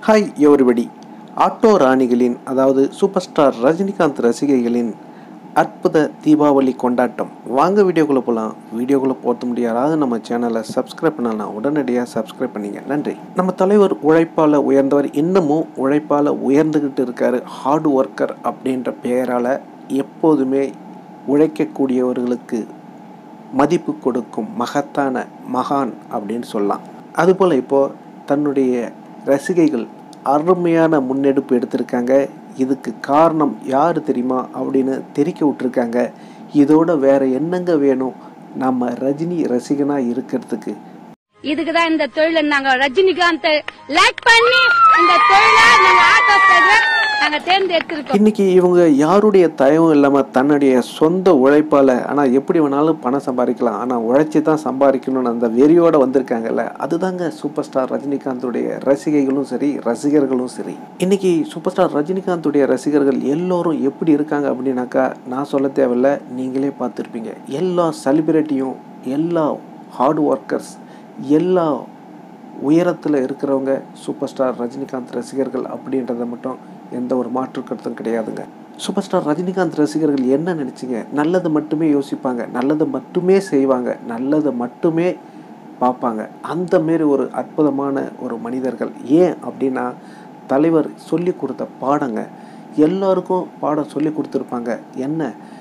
hi everybody auto ராணிகளின் அதாவது super star Rajinikanth ரசிகைகளின் அற்புத தீபாவளி கொண்டாட்டம் வாங்க வீடியோக்குள்ளே போகலாம் வீடியோக்குள்ளே போக முடியாத நம்ம சேனலை சப்ஸ்கிரைப் பண்ணலாம் உடனடியாக சப்ஸ்கிரைப் பண்ணிங்க நன்றி நம்ம தலைவர் உழைப்பால் உயர்ந்தவர் இன்னமும் உழைப்பால் உயர்ந்துக்கிட்டு இருக்காரு ஹார்ட் ஒர்க்கர் அப்படின்ற பெயரால் எப்போதுமே உழைக்கக்கூடியவர்களுக்கு மதிப்பு கொடுக்கும் மகத்தான மகான் அப்படின்னு சொல்லலாம் அதுபோல் இப்போது தன்னுடைய ரசிகைகள் அருமையான முன்னெடுப்பு எடுத்திருக்காங்க இதுக்கு காரணம் யார் தெரியுமா அப்படின்னு தெரிக்க விட்டுருக்காங்க இதோட வேற என்னங்க வேணும் நம்ம ரஜினி ரசிகனாக இருக்கிறதுக்கு இதுக்குதான் இந்த தொழில நாங்க ரஜினிகாந்த் லைக் பண்ணி இந்த தொழில நாங்க ஆட்டோ டிரைவர் நாங்க தேர்ந்தெடுத்திருக்கோம் இன்னைக்கு இவங்க யாருடைய தயவும் இல்லாமல் தன்னுடைய சொந்த உழைப்பால் ஆனால் எப்படி வேணாலும் பணம் சம்பாதிக்கலாம் ஆனால் உழைச்சி தான் சம்பாதிக்கணும்னு அந்த வெறியோடு வந்திருக்காங்கல்ல அதுதாங்க சூப்பர் ஸ்டார் ரஜினிகாந்துடைய ரசிகைகளும் சரி ரசிகர்களும் சரி இன்னைக்கு சூப்பர் ஸ்டார் ரஜினிகாந்துடைய ரசிகர்கள் எல்லோரும் எப்படி இருக்காங்க அப்படின்னாக்கா நான் சொல்ல தேவையில்ல நீங்களே பார்த்துருப்பீங்க எல்லா செலிபிரிட்டியும் எல்லா ஹார்ட் ஒர்க்கர்ஸ் எல்லா உயரத்தில் இருக்கிறவங்க சூப்பர் ஸ்டார் ரஜினிகாந்த் ரசிகர்கள் அப்படின்றத மட்டும் எந்த ஒரு மாற்று கருத்தும் கிடையாதுங்க சூப்பர் ஸ்டார் ரஜினிகாந்த் ரசிகர்கள் என்ன நினச்சிங்க நல்லது மட்டுமே யோசிப்பாங்க நல்லது மட்டுமே செய்வாங்க நல்லதை மட்டுமே பார்ப்பாங்க அந்த மாரி ஒரு அற்புதமான ஒரு மனிதர்கள் ஏன் அப்படின்னா தலைவர் சொல்லி கொடுத்த பாடங்க எல்லாருக்கும் பாடம் சொல்லி கொடுத்துருப்பாங்க என்ன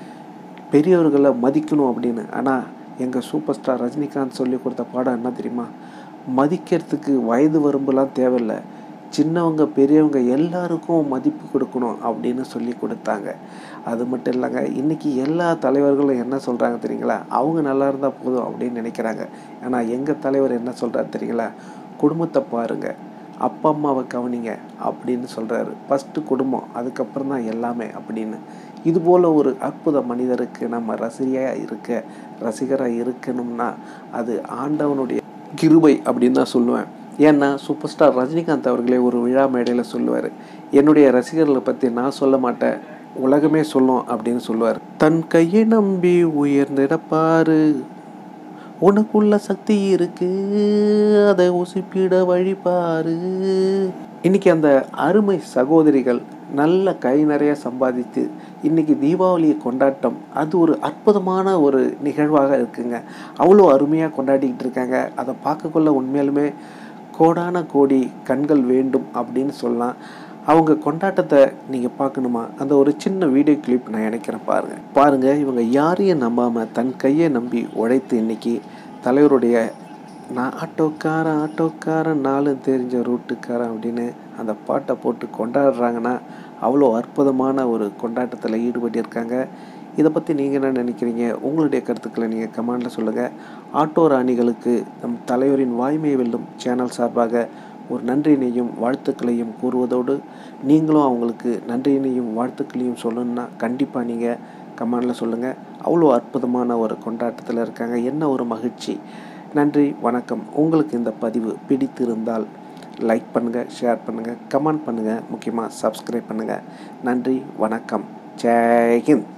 பெரியவர்களை மதிக்கணும் அப்படின்னு ஆனால் எங்கள் சூப்பர் ஸ்டார் ரஜினிகாந்த் சொல்லி கொடுத்த பாடம் என்ன தெரியுமா மதிக்கிறதுக்கு வயது வரம்புலாம் தேவையில்லை சின்னவங்க பெரியவங்க எல்லாருக்கும் மதிப்பு கொடுக்கணும் அப்படின்னு சொல்லி கொடுத்தாங்க அது மட்டும் இல்லைங்க இன்றைக்கி எல்லா தலைவர்களும் என்ன சொல்கிறாங்க தெரியுங்களா அவங்க நல்லா இருந்தால் போதும் அப்படின்னு நினைக்கிறாங்க ஆனால் எங்கள் தலைவர் என்ன சொல்கிறாரு தெரியுங்களா குடும்பத்தை பாருங்கள் அப்பா அம்மாவை கவனிங்க அப்படின்னு சொல்கிறாரு ஃபஸ்ட்டு குடும்பம் அதுக்கப்புறம் தான் எல்லாமே அப்படின்னு இதுபோல் ஒரு அற்புத மனிதருக்கு நம்ம ரசிகையாக இருக்க ரசிகராக இருக்கணும்னா அது ஆண்டவனுடைய கிருபை அப்படின்னு தான் சொல்லுவேன் ஏன்னா சூப்பர் ஸ்டார் ரஜினிகாந்த் அவர்களே ஒரு விழா மேடையில் சொல்லுவார் என்னுடைய ரசிகர்களை பற்றி நான் சொல்ல மாட்டேன் உலகமே சொல்லும் அப்படின்னு சொல்லுவார் தன் கையை நம்பி உயர்ந்திடப்பாரு உனக்குள்ள சக்தி இருக்கு அதை உசிப்பிட வழிபாரு இன்னைக்கு அந்த அருமை சகோதரிகள் நல்ல கை நிறைய சம்பாதித்து இன்னைக்கு தீபாவளி கொண்டாட்டம் அது ஒரு அற்புதமான ஒரு நிகழ்வாக இருக்குங்க அவ்வளோ அருமையாக கொண்டாடிக்கிட்டு இருக்காங்க அதை பார்க்கக்குள்ள உண்மையாலுமே கோடான கோடி கண்கள் வேண்டும் அப்படின்னு சொல்லலாம் அவங்க கொண்டாட்டத்தை நீங்கள் பார்க்கணுமா அந்த ஒரு சின்ன வீடியோ கிளிப் நான் நினைக்கிறேன் பாருங்கள் பாருங்கள் இவங்க யாரையும் நம்பாமல் தன் கையை நம்பி உழைத்து இன்னைக்கு தலைவருடைய நான் ஆட்டோக்காரன் ஆட்டோக்காரன் நாளும் தெரிஞ்ச ரூட்டுக்காரன் அப்படின்னு அந்த பாட்டை போட்டு கொண்டாடுறாங்கன்னா அவ்வளோ அற்புதமான ஒரு கொண்டாட்டத்தில் ஈடுபட்டிருக்காங்க இதை பற்றி நீங்கள் என்ன நினைக்கிறீங்க உங்களுடைய கருத்துக்களை நீங்கள் கமெண்டில் சொல்லுங்கள் ஆட்டோ ராணிகளுக்கு நம் தலைவரின் வாய்மை வெல்லும் சேனல் சார்பாக ஒரு நன்றியினையும் வாழ்த்துக்களையும் கூறுவதோடு நீங்களும் அவங்களுக்கு நன்றியினையும் வாழ்த்துக்களையும் சொல்லணுன்னா கண்டிப்பாக நீங்கள் கமெண்டில் சொல்லுங்கள் அவ்வளோ அற்புதமான ஒரு கொண்டாட்டத்தில் இருக்காங்க என்ன ஒரு மகிழ்ச்சி நன்றி வணக்கம் உங்களுக்கு இந்த பதிவு பிடித்திருந்தால் லைக் பண்ணுங்கள் ஷேர் பண்ணுங்கள் கமெண்ட் பண்ணுங்கள் முக்கியமாக சப்ஸ்கிரைப் பண்ணுங்கள் நன்றி வணக்கம் ஜெய் ஹிந்த்